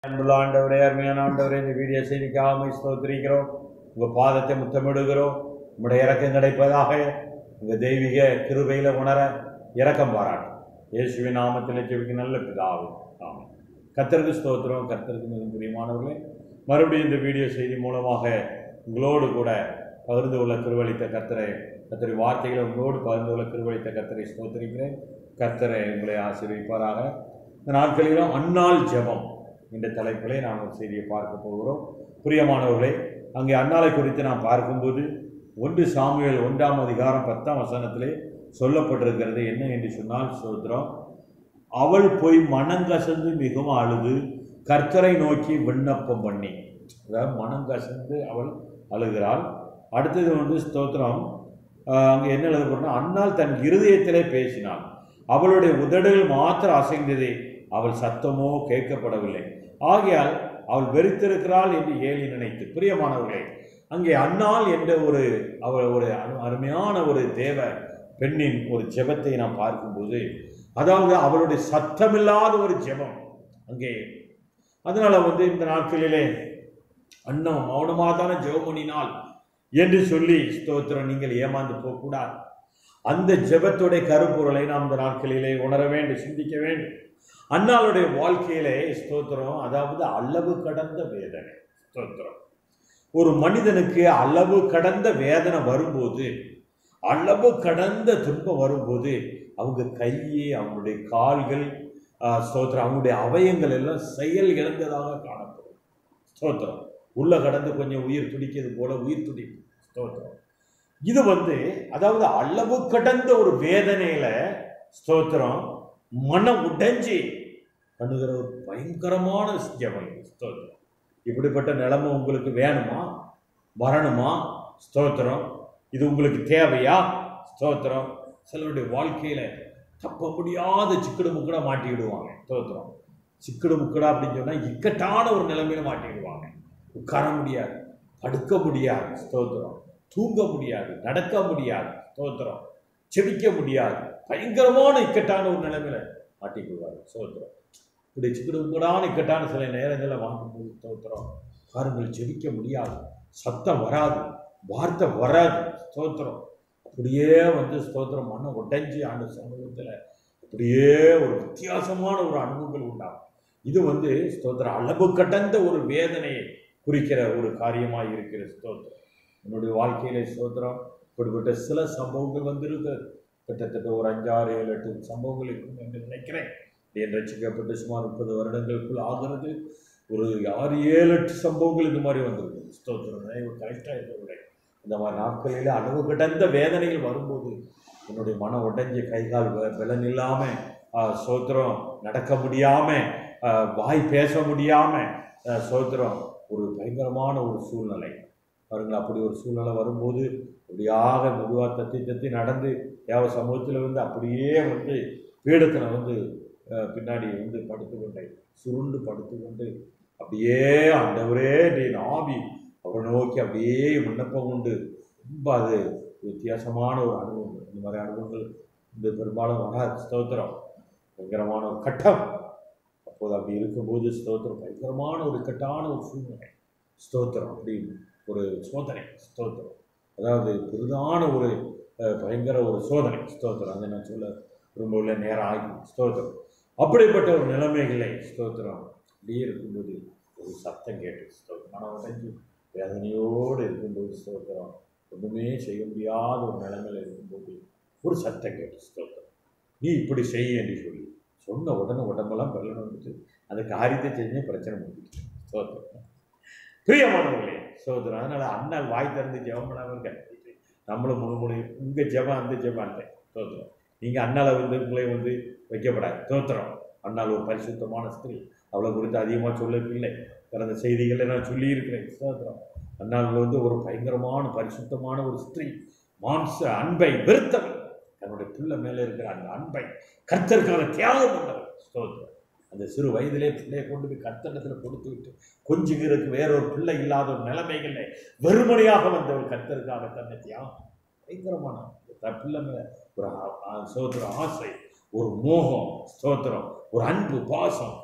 அன்புள்ள ஆண்டவரே அருமையான ஆண்டவரே இந்த வீடியோ செய்திக்காக ஸ்தோத்திரிக்கிறோம் உங்கள் பாதத்தை முத்தமிடுகிறோம் உங்களுடைய இறக்கம் கிடைப்பதாக உங்கள் தெய்வீக கிருபையில உணர இறக்கம் பாராட்டும் இயேசுவின் நாமத்தில் ஜெபிக்க நல்ல பிதாவே ஆமாம் கத்தருக்கு ஸ்தோத்திரம் கத்தருக்கு மிகவும் பிரியமானவர்களே மறுபடியும் இந்த வீடியோ செய்தி மூலமாக உங்களோடு கூட பகிர்ந்து கொள்ள திருவளித்த கத்தரை கத்தரை வார்த்தைகளை உங்களோடு பகிர்ந்து கொள்ள திருவளித்த கத்தரை ஸ்தோத்திரிக்கிறேன் கத்தரை உங்களை ஆசீர்வதிப்பாராக இந்த நாட்களிலும் அந்நாள் ஜெபம் என்ற தலைப்பிலே நாம் ஒரு செய்தியை பார்க்க போகிறோம் பிரியமானவர்களே அங்கே அன்னாலை குறித்து நாம் பார்க்கும்போது ஒன்று சாமுவேல் ஒன்றாம் அதிகாரம் பத்தாம் வசனத்திலே சொல்லப்பட்டிருக்கிறது என்ன என்று சொன்னால் சோத்திரம் அவள் போய் மனங்கசந்து மிகவும் அழுது கர்த்தரை நோக்கி விண்ணப்பம் பண்ணி அதாவது மனங்கசந்து அவள் அழுகிறாள் அடுத்தது வந்து ஸ்தோத்திரம் ஆஹ், அங்கே என்ன எழுதப்படுனா அன்னால் தன் இருதயத்திலே பேசினாள் அவளுடைய உதடுகள் மாத்திரம் அசைந்ததே அவள் சத்தமோ கேட்கப்படவில்லை ஆகையால் அவள் வெறுத்திருக்கிறாள் என்று ஏலி நினைத்து பிரியமானவர்களே அங்கே அன்னாள் என்ற ஒரு அவள் ஒரு அரு- அருமையான ஒரு தேவ பெண்ணின் ஒரு ஜெபத்தை நாம் பார்க்கும்போது அதாவது அவளுடைய சத்தமில்லாத ஒரு ஜெபம் அங்கே அதனால வந்து இந்த நாட்களிலே அன்னம் மௌனமாக தானே ஜெபம் பண்ணினாள் என்று சொல்லி ஸ்தோத்திரம் நீங்கள் ஏமாந்து போகக்கூடாது அந்த ஜெபத்துடைய கருப்பொருளை நாம் இந்த நாட்களிலே உணர வேண்டும் சிந்திக்க வேண்டும் அன்னாளுடைய வாழ்க்கையிலே ஸ்தோத்திரம் அதாவது அளவு கடந்த வேதனை ஸ்தோத்திரம் ஒரு மனிதனுக்கு அளவு கடந்த வேதனை வரும்போது அளவு கடந்த துன்பம் வரும்போது அவங்க கையே அவங்களுடைய கால்கள் ஆஹ், ஸ்தோத்திரம் அவங்களுடைய அவயங்கள் எல்லாம் செயல் இழந்ததாக காணப்படும் ஸ்தோத்திரம் உள்ள கடந்து கொஞ்சம் உயிர் துடிக்கிறது போல உயிர் துடிக்கும் ஸ்தோத்திரம் இது வந்து அதாவது அளவு கடந்த ஒரு வேதனையில ஸ்தோத்திரம் மனம் உடைஞ்சி பண்ணுகிற ஒரு பயங்கரமான ஜெபம் இது. ஸ்தோத்திரம் இப்படிப்பட்ட நிலைமை உங்களுக்கு வேணுமா வரணுமா ஸ்தோத்திரம் இது உங்களுக்கு தேவையா ஸ்தோத்திரம் சிலருடைய வாழ்க்கையில தப்ப முடியாத சிக்கடு முக்கடா மாட்டிக்கிடுவாங்க ஸ்தோத்திரம் சிக்கடு முக்கடா அப்படின்னு சொன்னா இக்கட்டான ஒரு நிலைமையில மாட்டிக்கிடுவாங்க உட்கார முடியாது படுக்க முடியாது ஸ்தோத்திரம் தூங்க முடியாது நடக்க முடியாது ஸ்தோத்திரம் செபிக்க முடியாது பயங்கரமான இக்கட்டான ஒரு நிலைமையில மாட்டிக்குவார் ஸ்தோத்திரம் இப்படி சிக்கடுங்கூடான இக்கட்டான சில நேரங்களில் வாங்கும்போது ஸ்தோத்திரம் பாருங்கள் செபிக்க முடியாது சத்தம் வராது வார்த்தை வராது ஸ்தோத்திரம் அப்படியே வந்து ஸ்தோத்திரம் மன உடைஞ்சி ஆண்டு சமூகத்தில் அப்படியே ஒரு வித்தியாசமான ஒரு அனுபவங்கள் உண்டாகும் இது வந்து ஸ்தோத்திரம் அளவு கடந்த ஒரு வேதனையை குறிக்கிற ஒரு காரியமாக இருக்கிற ஸ்தோத்திரம் என்னுடைய வாழ்க்கையில ஸ்தோத்திரம் இப்படிப்பட்ட சில சம்பவங்கள் வந்திருக்கு கிட்டத்தட்ட ஒரு அஞ்சாறு ஏழு எட்டு சம்பவங்கள் இருக்கும் என்று நினைக்கிறேன் என் ரசிக்கப்பட்டு சுமார் முப்பது வருடங்களுக்குள் ஆகிறது ஒரு ஆறு ஏழு எட்டு சம்பவங்கள் இந்த மாதிரி வந்திருக்கு ஸ்தோத்திரம் நினைவு கரெக்டாக இருக்கவில்லை இந்த மாதிரி நாட்களில் அளவு கடந்த வேதனைகள் வரும்போது என்னுடைய மனம் உடைஞ்சு கை கால் ப- பலன் இல்லாமல் சோத்திரம் நடக்க முடியாமல் வாய் பேச முடியாமல் சோத்திரம் ஒரு பயங்கரமான ஒரு சூழ்நிலை பாருங்கள் அப்படி ஒரு சூழ்நிலை வரும்போது அப்படியாக மெதுவாக தத்தி தத்தி நடந்து தேவ சமூகத்தில் வந்து அப்படியே வந்து பீடத்தில் வந்து அஹ், பின்னாடி வந்து படுத்துக்கொண்டேன் சுருண்டு படுத்துக்கொண்டு அப்படியே ஆண்டவரே நீ ஆவி அவரை நோக்கி அப்படியே விண்ணப்பம் கொண்டு ரொம்ப அது வித்தியாசமான ஒரு அனுபவம் இந்த மாதிரி அனுபவங்கள் இந்த பெரும்பாலும் வராது ஸ்தோத்திரம் பயங்கரமான ஒரு கட்டம் அப்போது அப்படி இருக்கும்போது ஸ்தோத்திரம் பயங்கரமான ஒரு கட்டான ஒரு சூழ்நிலை ஸ்தோத்திரம் அப்படி ஒரு சோதனை ஸ்தோத்திரம் அதாவது பெரிதான ஒரு அஹ், பயங்கர ஒரு சோதனை ஸ்தோத்திரம் அதை நான் சொல்ல விரும்பவில்லை நேரம் ஆகி ஸ்தோத்திரம் அப்படிப்பட்ட ஒரு நிலைமைகளை ஸ்தோத்திரம் அப்படியே இருக்கும்போது ஒரு சத்தம் கேட்டு ஸ்தோத்திரம் மனம் உடைஞ்சு வேதனையோடு இருக்கும்போது ஸ்தோத்திரம் ஒன்றுமே செய்ய முடியாத ஒரு நிலைமையில் இருக்கும்போது ஒரு சத்தம் கேட்டு ஸ்தோத்திரம் நீ இப்படி செய் என்று சொல்லி சொன்ன உடனே உடம்பெல்லாம் வெள்ளம் வந்துட்டு அந்த காரியத்தை செஞ்சே பிரச்சனை முடிஞ்சிட்டு ஸ்தோத்திரம் பிரியமானவர்களே சோதரம் அதனால அண்ணன் வாய் திறந்து ஜெபம் பண்ணாமல் கட்டிட்டு நம்மளும் முழுமுறை உங்கள் ஜெபம் அந்த ஜெபம் அந்த தோத்திரம் நீங்கள் அண்ணால வந்து உங்களை வந்து வைக்கப்படாது தோத்திரம் அண்ணால் ஒரு பரிசுத்தமான ஸ்திரீ அவளை குறித்து அதிகமாக சொல்லவில்லை பிறந்த செய்திகளை நான் சொல்லியிருக்கிறேன் ஸ்தோத்திரம் அண்ணாள் வந்து ஒரு பயங்கரமான பரிசுத்தமான ஒரு ஸ்திரீ மாம்ச அன்பை வெறுத்தவள் தன்னுடைய பிள்ளை மேலே இருக்கிற அந்த அன்பை கர்த்தருக்கான தியாகம் பண்ணவர் ஸ்தோத்திரம் அந்த சிறு வயதிலே பிள்ளையை கொண்டு போய் கர்த்தரிடத்தில் கொடுத்து விட்டு கொஞ்சுகிறதுக்கு வேறொரு பிள்ளை இல்லாத ஒரு நிலைமைகளில் வெறுமனையாக வந்தவர் கர்த்தருக்காக தன்னை தியாகம் பயங்கரமான தன் பிள்ளை மேல ஒரு ஆ- ஆ- சோத்திர ஆசை ஒரு மோகம் ஸ்தோத்திரம் ஒரு அன்பு பாசம்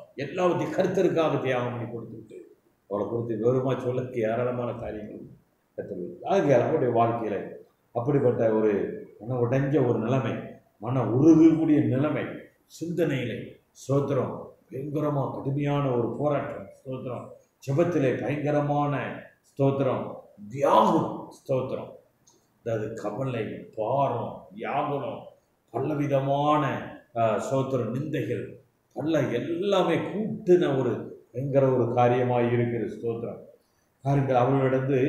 எல்லாவற்றையும் கருத்தருக்காக தியாகம் பண்ணி கொடுத்துட்டு அவளை குறித்து விவரமாக சொல்லக்கு ஏராளமான காரியங்கள் கற்றுக் ஆகையால் அவருடைய வாழ்க்கையில அப்படிப்பட்ட ஒரு மன உடைஞ்ச ஒரு நிலைமை மன உருகக்கூடிய நிலைமை சிந்தனையிலே ஸ்தோத்திரம் பயங்கரமா கடுமையான ஒரு போராட்டம் ஸ்தோத்திரம் ஜெபத்திலே பயங்கரமான ஸ்தோத்திரம் தியாகம் ஸ்தோத்திரம் அதாவது கவலை பாரம் வியாகுலம் பலவிதமான ஆஹ், ஸ்தோத்திரம் நிந்தைகள் பல எல்லாமே கூட்டின ஒரு பயங்கர ஒரு காரியமாக இருக்கிற ஸ்தோத்திரம் பாருங்கள் அவளிடந்து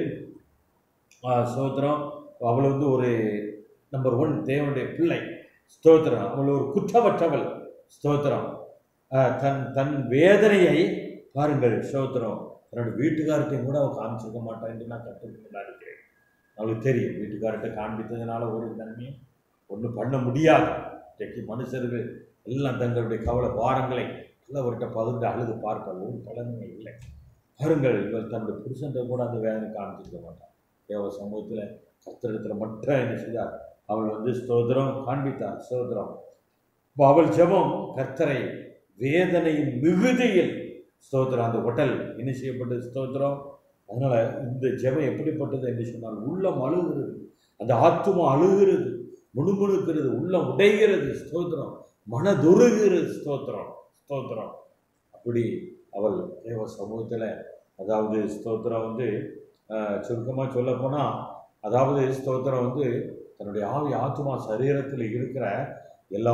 ஆஹ், ஸ்தோத்திரம் அவள் வந்து ஒரு நம்பர் ஒன் தேவனுடைய பிள்ளை ஸ்தோத்திரம் அவள் ஒரு குற்றமற்றவள் ஸ்தோத்திரம் ஆஹ், தன் தன் வேதனையை பாருங்கள் ஸ்தோத்திரம் தன்னோட வீட்டுக்கார்ட்டையும் கூட அவள் காமிச்சிருக்க மாட்டான் என்று நான் கற்றுக்கொண்டா இருக்கிறேன் அவளுக்கு தெரியும் வீட்டுக்கார்ட்ட காண்பித்ததுனால ஒரு நன்மையும் ஒன்றும் பண்ண முடியாது இன்றைக்கு மனுஷர்கள் எல்லாம் தங்களுடைய கவலை பாரங்களை நல்லவர்கிட்ட பகிர்ந்து அழுது பார்த்தால் ஒரு பலனுமே இல்லை பாருங்கள் இவர் தன்னுடைய புருஷன்ட்ட கூட அந்த வேதனை காமிச்சிருக்க மாட்டான் தேவ சமூகத்தில் கர்த்தரிடத்தில் மட்டும் என்ன செய்தார் அவள் வந்து ஸ்தோத்திரம் காண்பித்தார் ஸ்தோத்திரம் இப்போ அவள் ஜெபம் கர்த்தரை வேதனையின் மிகுதியில் ஸ்தோத்திரம் அந்த ஹோட்டல் என்ன செய்யப்பட்டது ஸ்தோத்திரம் அதனால இந்த ஜெபம் எப்படிப்பட்டது என்று சொன்னால் உள்ளம் அழுகிறது அந்த ஆத்துமா அழுகிறது முணுமுணுக்கிறது உள்ளம் உடைகிறது ஸ்தோத்திரம் மனதுருகிறது ஸ்தோத்திரம் ஸ்தோத்திரம் அப்படி அவள் தேவ சமூகத்தில் அதாவது ஸ்தோத்திரம் வந்து சுருக்கமாக சொல்ல போனால் அதாவது ஸ்தோத்திரம் வந்து தன்னுடைய ஆவி ஆத்துமா சரீரத்தில் இருக்கிற எல்லா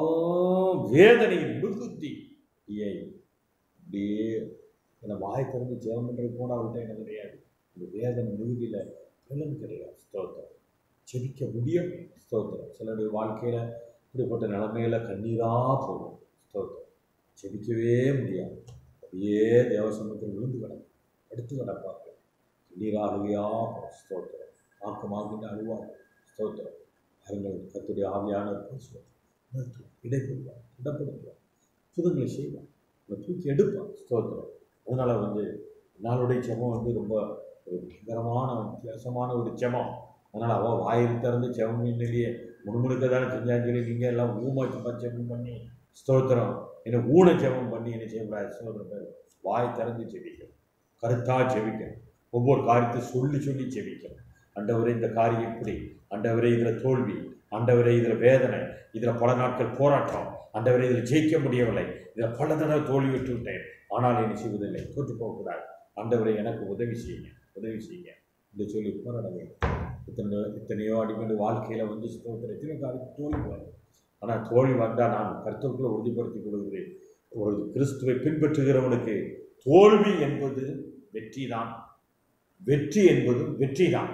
வேதனையும் மிகுத்தி ஐயை அப்படியே என்னை வாய் திறந்து ஜெபம் பண்ணுறது போனால் அவள்கிட்ட எனக்கு கிடையாது இந்த வேதனை மிகுதியில் பலன் கிடையாது ஸ்தோத்திரம் ஜெபிக்க முடியும் ஸ்தோத்திரம் சிலருடைய வாழ்க்கையில் இப்படிப்பட்ட நிலைமையில கண்ணீராக போகும் ஸ்தோத்திரம் ஜெபிக்கவே முடியாது அப்படியே தேவசமத்தில் விழுந்து கிடக்கும் எடுத்து கிடப்பாங்க கண்ணீராகவையா ஸ்தோத்திரம் ஆக்கமாகின்ற அழுவார் ஸ்தோத்திரம் அவர்கள் கத்துடைய ஆவியான பேசுவார் நிறுத்துவார் இடைப்படுவார் இடப்படுத்துவார் புதுங்களை செய்வார் உங்களை தூக்கி எடுப்பார் ஸ்தோத்திரம் அதனால் வந்து நாளுடைய ஜெபம் வந்து ரொம்ப ஒரு பயங்கரமான வித்தியாசமான ஒரு ஜெபம் அதனால் அவள் வாயில் திறந்து ஜெபம் நிலையே முணுமுணுக்க தானே செஞ்சான்னு சொல்லி நீங்கள் எல்லாம் ஊமா சும்மா ஜெபம் பண்ணி ஸ்தோத்திரம் என்ன ஊன ஜெபம் பண்ணி என்ன செய்யக்கூடாது ஸ்தோத்திரம் பேர் வாய் திறந்து ஜெபிக்கணும் கருத்தாக ஜெபிக்கணும் ஒவ்வொரு காரியத்தை சொல்லி சொல்லி ஜெபிக்கணும் ஆண்டவரே இந்த காரியம் இப்படி ஆண்டவரே இதில் தோல்வி ஆண்டவரே இதில் வேதனை இதில் பல நாட்கள் போராட்டம் ஆண்டவரே இதில் ஜெயிக்க முடியவில்லை இதில் பல தடவை தோல்வி விட்டு விட்டேன் ஆனால் என்ன செய்வதில்லை தோற்று போகக்கூடாது ஆண்டவரே எனக்கு உதவி செய்யுங்க உதவி செய்யுங்க என்று சொல்லி போராட வேண்டும் இத்தனை இத்தனையோ அடிக்கடி வாழ்க்கையில் வந்து ஸ்தோத்திரம் எத்தனை காரியம் தோல்வி வரும் ஆனால் தோல்வி வந்தால் நான் கருத்துக்குள்ள உறுதிப்படுத்திக் கொள்கிறேன் ஒரு கிறிஸ்துவை பின்பற்றுகிறவனுக்கு தோல்வி என்பது வெற்றிதான் வெற்றி என்பதும் வெற்றிதான்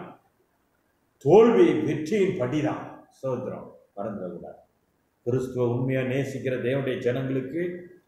தோல்வி வெற்றியின் படிதான் சோதரம் மறந்துடக்கூடாது கிறிஸ்துவ உண்மையாக நேசிக்கிற தேவனுடைய ஜனங்களுக்கு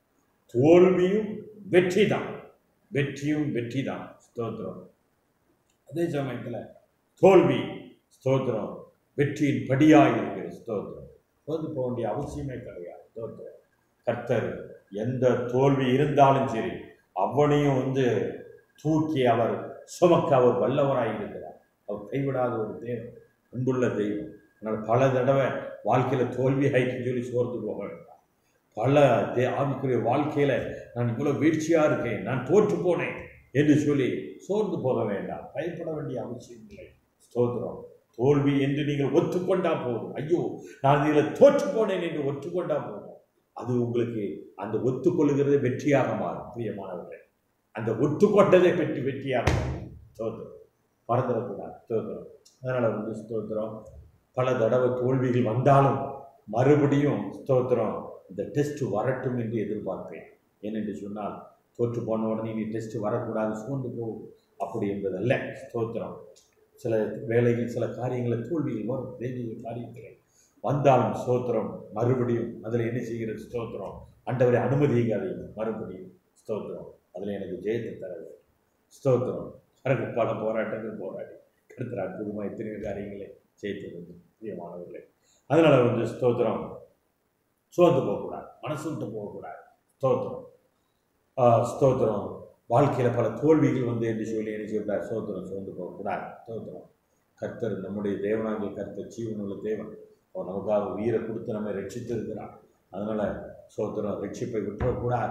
தோல்வியும் வெற்றிதான் வெற்றியும் வெற்றிதான் ஸ்தோத்திரம் அதே சமயத்தில் தோல்வி ஸ்தோத்திரம் வெற்றியின் படியாக இருக்கிற ஸ்தோத்திரம் தோற்று போக வேண்டிய அவசியமே கிடையாது ஸ்தோத்திரம் கர்த்தர் எந்த தோல்வி இருந்தாலும் சரி அவனையும் வந்து தூக்கி அவர் சுமக்க அவர் வல்லவராய் இருக்கிறார் அவர் கைவிடாத ஒரு தேவன் அன்புள்ள தெய்வம் அதனால் பல தடவை வாழ்க்கையில் தோல்வி ஆயிடுச்சுன்னு சொல்லி சோர்ந்து போக வேண்டாம் பல தே ஆவிக்குரிய வாழ்க்கையில் நான் இவ்வளோ வீழ்ச்சியாக இருக்கேன் நான் தோற்று போனேன் என்று சொல்லி சோர்ந்து போக வேண்டாம் பயப்பட வேண்டிய அவசியம் இல்லை ஸ்தோத்திரம் தோல்வி என்று நீங்கள் ஒத்துக்கொண்டா போதும் ஐயோ நான் இதில் தோற்று போனேன் என்று ஒத்துக்கொண்டா போதும் அது உங்களுக்கு அந்த ஒத்துக்கொள்ளுகிறது வெற்றியாக மாறும் பிரியமானவர்களே அந்த ஒத்துக்கொண்டதை பெற்று வெற்றியாக மாறும் ஸ்தோத்திரம் மறந்துடக்கூடாது ஸ்தோத்திரம் அதனால் வந்து ஸ்தோத்திரம் பல தடவை தோல்விகள் வந்தாலும் மறுபடியும் ஸ்தோத்திரம் இந்த டெஸ்ட் வரட்டும் என்று எதிர்பார்ப்பேன் ஏனென்று சொன்னால் தோற்று போன உடனே நீ டெஸ்ட் வரக்கூடாது சூழ்ந்து போகும் அப்படி என்பதல்ல ஸ்தோத்திரம் சில வேலையில் சில காரியங்களில் தோல்விகள் வரும் தெய்வீக காரியத்தில் வந்தாலும் ஸ்தோத்திரம் மறுபடியும் அதில் என்ன செய்கிறது ஸ்தோத்திரம் அண்டவரை அனுமதிக்காதீங்க மறுபடியும் ஸ்தோத்திரம் அதில் எனக்கு ஜெயத்தை தர வேண்டும் ஸ்தோத்திரம் எனக்கு பல போராட்டங்கள் போராடி கருத்துற அற்புதமாக எத்தனையோ காரியங்களை ஜெயித்தது பிரியமானவர்களே அதனால் வந்து ஸ்தோத்திரம் சோர்ந்து போகக்கூடாது மனசு விட்டு போகக்கூடாது ஸ்தோத்திரம் ஆஹ் ஸ்தோத்திரம் வாழ்க்கையில் பல தோல்விகள் வந்து என்று சொல்லி என்ன செய்யக்கூடாது ஸ்தோத்திரம் சோர்ந்து போகக்கூடாது ஸ்தோத்திரம் கர்த்தர் நம்முடைய தேவனாகிய கர்த்தர் ஜீவனுள்ள தேவன் அவர் நமக்காக உயிரை கொடுத்து நம்மை ரட்சித்திருக்கிறார் அதனால் சோத்திரம் ரட்சிப்பை விட்டுறக்கூடாது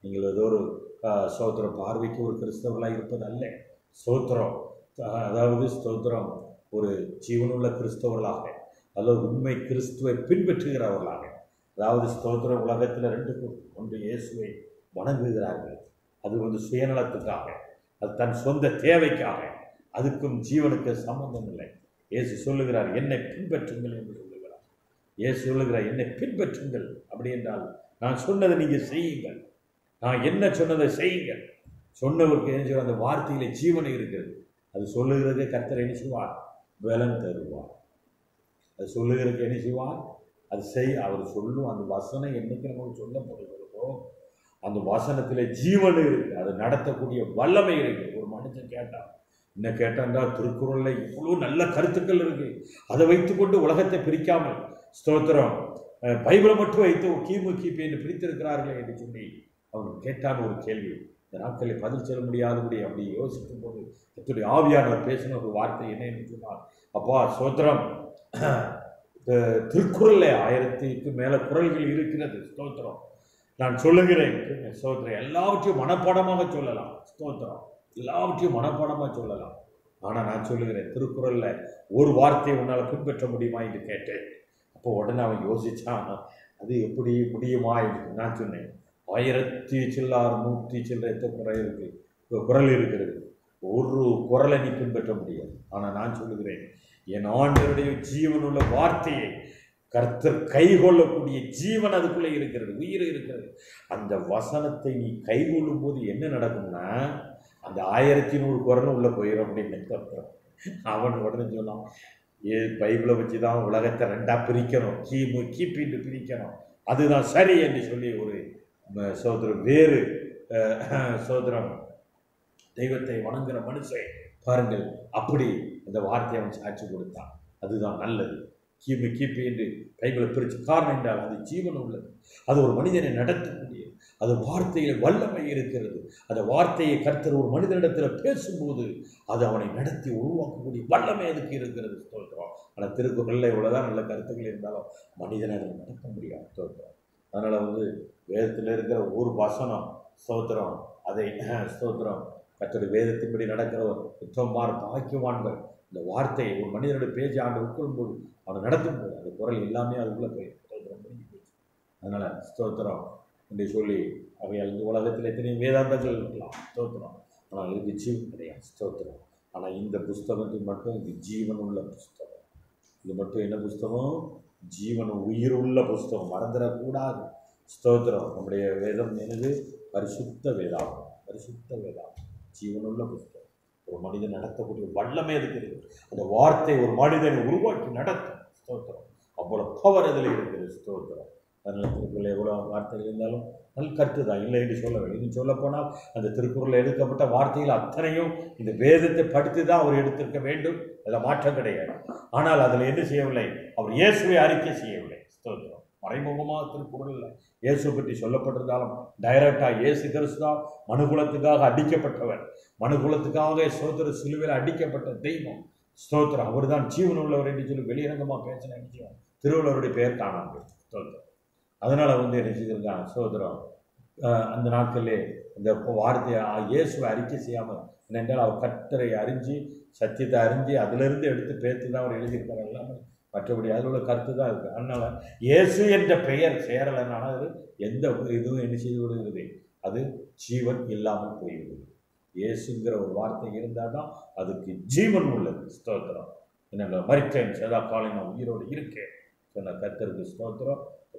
நீங்கள் ஏதோ ஒரு ஆஹ், ஸ்தோத்திரம் பார்வைக்கு ஒரு கிறிஸ்தவர்களாக இருப்பது அல்ல ஸ்தோத்திரம் அஹ், அதாவது ஸ்தோத்திரம் ஒரு ஜீவனுள்ள கிறிஸ்தவர்களாக அல்லது உண்மை கிறிஸ்துவை பின்பற்றுகிறவர்களாக அதாவது ஸ்தோத்திரம் உலகத்தில் ரெண்டு கூட்டம். ஒன்று இயேசுவை வணங்குகிறார்கள் அது வந்து சுயநலத்துக்காக அது தன் சொந்த தேவைக்காக அதுக்கும் ஜீவனுக்கு சம்பந்தம் இல்லை இயேசு சொல்லுகிறார் என்னை பின்பற்றுங்கள் என்று சொல்லுகிறார் இயேசு சொல்லுகிறார் என்னை பின்பற்றுங்கள் அப்படி என்றால் நான் சொன்னதை நீங்கள் செய்யுங்கள் நான் என்ன சொன்னதை செய்யுங்கள் சொன்னவருக்கு என்ன சொல்ற அந்த வார்த்தையில ஜீவனை இருக்கிறது அது சொல்லுகிறதே கர்த்தர் என்ன செய்வார் பலன் தருவார் அது சொல்லுகிறதுக்கு என்ன செய்வார் அது செய் அவர் சொல்லும் அந்த வசனம் என்னைக்கு நமக்கு சொல்லப்படுகிறதோ அந்த வசனத்தில் ஜீவன் இருக்கு அது நடத்தக்கூடிய வல்லமை இருக்கு ஒரு மனுஷன் கேட்டான் என்ன கேட்டாண்டா திருக்குறள்ல இவ்வளோ நல்ல கருத்துக்கள் இருக்கு அதை வைத்துக்கொண்டு உலகத்தை பிரிக்காமல் ஸ்தோத்திரம் அஹ், பைபிளை மட்டும் வைத்து கிமு கிபி என்று பிரித்திருக்கிறார்களே என்று சொல்லி அவன் கேட்டான் ஒரு கேள்வி இந்த நாட்களில் பதில் சொல்ல முடியாதபடி அப்படி யோசிக்கும் போது கர்த்தருடைய ஆவியானவர் பேசின ஒரு வார்த்தை என்ன என்று சொன்னார் அப்பா ஸ்தோத்திரம் அஹ், திருக்குறள்ல ஆயிரத்திற்கு மேல குறள்கள் இருக்கிறது ஸ்தோத்திரம் நான் சொல்லுகிறேன் ஸ்தோத்திரம் எல்லாவற்றையும் மனப்பாடமாக சொல்லலாம் ஸ்தோத்திரம் எல்லாவற்றையும் மனப்பாடமாக சொல்லலாம் ஆனால் நான் சொல்லுகிறேன் திருக்குறள்ல ஒரு வார்த்தையை உன்னால் பின்பற்ற முடியுமா என்று கேட்டேன் அப்போ உடனே அவன் யோசிச்சான் அது எப்படி முடியுமா என்று நான் சொன்னேன் ஆயிரத்தி சில்லாறு நூற்றி சில்லறை குறை இருக்கு குரல் இருக்கிறது ஒரு குரலை நீ பின்பற்ற முடியாது ஆனால் நான் சொல்லுகிறேன் என் ஆண்டவருடைய ஜீவனுள்ள வார்த்தையை கர்த்தர் கைகொள்ளக்கூடிய ஜீவன் அதுக்குள்ளே இருக்கிறது உயிர் இருக்கிறது அந்த வசனத்தை நீ கைகொள்ளும் போது என்ன நடக்கும்னா அந்த ஆயிரத்தி நூறு குரலும் உள்ள போயிடும் அப்படின்னு கர்த்தர் அவன் உடனே சொன்னான் ஏ பைபிளை வச்சு தான் உலகத்தை ரெண்டா பிரிக்கணும் கிமு கிபின்னு பிரிக்கணும் அதுதான் சரி என்று சொல்லி ஒரு ம, சோதரம் வேறு அஹ், சோதரம் தெய்வத்தை வணங்குற மனுஷன் பாருங்கள் அப்படி அந்த வார்த்தையை அவன் சாட்சி கொடுத்தான் அதுதான் நல்லது கிமு கிபி என்று பைபிளை பிரித்து காரணம் என்றால் அது ஜீவன் உள்ளது அது ஒரு மனிதனை நடத்தக்கூடியது அது வார்த்தையில் வல்லமை இருக்கிறது அந்த வார்த்தையை கர்த்தர் ஒரு மனிதனிடத்தில் பேசும்போது அது அவனை நடத்தி உருவாக்கக்கூடிய வல்லமை அதுக்கு இருக்கிறது ஸ்தோத்திரம் ஆனால் திருக்குறளில் இவ்வளோதான் நல்ல கருத்துக்கள் இருந்தாலும் மனிதனை அதை நடத்த முடியாது ஸ்தோத்திரம் அதனால் வந்து வேதத்தில் இருக்கிற ஒரு வசனம் ஸ்தோத்திரம் அதை ஸ்தோத்திரம் கர்த்தருடைய வேதத்தின்படி இருக்கிறவர் உத்தமார் பாக்கியவான்கள் இந்த வார்த்தையை ஒரு மனிதனுடைய பேச்சு ஆண்டு உட்கொள்ளும்போது அவனை நடத்தும் போது அந்த குரல் எல்லாமே அதுக்குள்ளே போய் ஸ்தோத்திரம் முடிஞ்சு போச்சு அதனால் ஸ்தோத்திரம் என்று சொல்லி அவையால் இந்த உலகத்தில் எத்தனை வேதாந்தங்கள் இருக்கலாம் ஸ்தோத்திரம் ஆனால் இதுக்கு ஜீவன் கிடையாது ஸ்தோத்திரம் ஆனால் இந்த புஸ்தகத்துக்கு மட்டும் இது ஜீவன் உள்ள புஸ்தகம் இது மட்டும் என்ன புஸ்தகம் ஜீவன் உயிர் உள்ள புஸ்தகம் மறந்துடக்கூடாது ஸ்தோத்திரம் நம்முடைய வேதம் என்னது பரிசுத்த வேதாகம் பரிசுத்த வேதாகம் ஜீவனுள்ள புஸ்தகம் ஒரு மனிதன் நடத்தக்கூடிய வல்லமை அதுக்கு இருக்குது அந்த வார்த்தை ஒரு மனிதனை உருவாக்கி நடத்தும் ஸ்தோத்திரம் அவ்வளோ பவர் அதில் இருக்குது ஸ்தோத்திரம் அதனால் திருக்குறள் எவ்வளோ வார்த்தைகள் இருந்தாலும் நல் கருத்து தான் இல்லை என்று சொல்லவில்லை இன்னும் சொல்லப்போனால் அந்த திருக்குறளில் எடுக்கப்பட்ட வார்த்தைகள் அத்தனையும் இந்த வேதத்தை படித்து தான் அவர் எடுத்திருக்க வேண்டும் அதில் மாற்றம் கிடையாது ஆனால் அதில் என்ன செய்யவில்லை அவர் இயேசுவை அறிக்கை செய்யவில்லை ஸ்தோத்திரம் மறைமுகமாக திருக்குறளில் இயேசு பற்றி சொல்லப்பட்டிருந்தாலும் டைரக்டாக இயேசு கிறிஸ்து தான் மனுகுலத்துக்காக அடிக்கப்பட்டவர் மனுகுலத்துக்காக சோதர சிலுவையில் அடிக்கப்பட்ட தெய்வம் ஸ்தோத்திரம் அவர் தான் ஜீவன் உள்ளவர் என்று சொல்லி வெளியரங்கமாக பேசின விஷயம் திருவள்ளுவருடைய பெயர் காணாமல் ஸ்தோத்திரம் அதனால் வந்து என்ன செய்திருக்காங்க சோதரம் அஹ் அந்த நாட்களிலே இந்த வார்த்தையை அஹ், இயேசுவை அறிக்கை செய்யாமல் என்னென்றால் அவர் கர்த்தரை அறிஞ்சு சத்தியத்தை அறிஞ்சு அதிலிருந்து எடுத்து பேர்த்து தான் அவர் எழுதியிருக்கார் எல்லாமே மற்றபடி அதில் உள்ள கருத்து தான் இருக்குது அதனால் இயேசு என்ற பெயர் சேரலைனால அது எந்த இதுவும் என்ன செய்து விடுகிறது அது ஜீவன் இல்லாமல் போய்விடுது இயேசுங்கிற ஒரு வார்த்தை இருந்தால் தான் அதுக்கு ஜீவன் உள்ளது ஸ்தோத்திரம் என்னங்க மறித்தேன் சதா காலம் நான் உயிரோடு இருக்கேன் சொன்ன கர்த்தருக்கு ஸ்தோத்திரம்